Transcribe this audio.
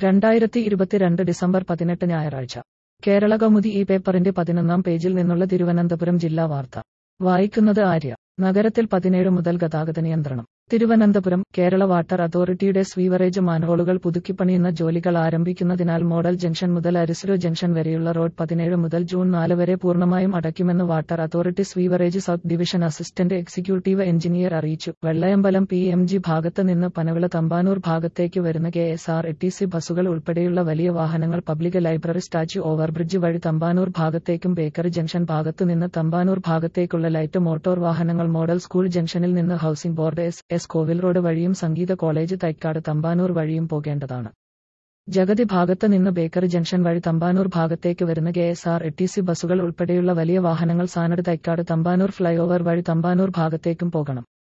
രണ്ടായിരത്തി ഇരുപത്തിരണ്ട് ഡിസംബർ പതിനെട്ട് ഞായറാഴ്ച കേരള കൗമുദി ഈ പേപ്പറിന്റെ പതിനൊന്നാം പേജിൽ നിന്നുള്ള തിരുവനന്തപുരം ജില്ലാ വാർത്ത വായിക്കുന്നത് ആര്യ നഗരത്തിൽ പതിനേഴ് മുതൽ ഗതാഗത നിയന്ത്രണം തിരുവനന്തപുരം കേരള വാട്ടർ അതോറിറ്റിയുടെ സ്വീവറേജ് മാൻഹോളുകൾ പുതുക്കിപ്പണിയുന്ന ജോലികൾ ആരംഭിക്കുന്നതിനാൽ മോഡൽ ജംഗ്ഷൻ മുതൽ അരിസുരോ ജംഗ്ഷൻ വരെയുള്ള റോഡ് പതിനേഴ് മുതൽ ജൂൺ നാല് വരെ പൂർണ്ണമായും അടയ്ക്കുമെന്ന് water authority sewerage south division assistant executive engineer അറിയിച്ചു വെള്ളയമ്പലം പി എം ജി ഭാഗത്ത് നിന്ന് പനവിള തമ്പാനൂർ ഭാഗത്തേക്ക് വരുന്ന K S R T C ബസ്സുകൾ ഉൾപ്പെടെയുള്ള വലിയ വാഹനങ്ങൾ പബ്ലിക് ലൈബ്രറി സ്റ്റാച്യു ഓവർബ്രിഡ്ജ് വഴി തമ്പാനൂർ ഭാഗത്തേക്കും ബേക്കറി ജംഗ്ഷൻ ഭാഗത്തു നിന്ന് തമ്പാനൂർ ഭാഗത്തേക്കുള്ള ലൈറ്റ് മോട്ടോർ വാഹനങ്ങൾ മോഡൽ സ്കൂൾ ജംഗ്ഷനിൽ നിന്ന് housing board S S Kovil road വഴിയും സംഗീത കോളേജ് തൈക്കാട് തമ്പാനൂർ വഴിയും പോകേണ്ടതാണ് ജഗതി ഭാഗത്ത് നിന്ന് ബേക്കറി ജംഗ്ഷൻ വഴി തമ്പാനൂർ ഭാഗത്തേക്ക് വരുന്ന K S R T C ബസ്സുകൾ ഉൾപ്പെടെയുള്ള വലിയ വാഹനങ്ങൾ സാനട് തൈക്കാട് തമ്പാനൂർ ഫ്ലൈഓവർ വഴി തമ്പാനൂർ ഭാഗത്തേക്കും പോകണം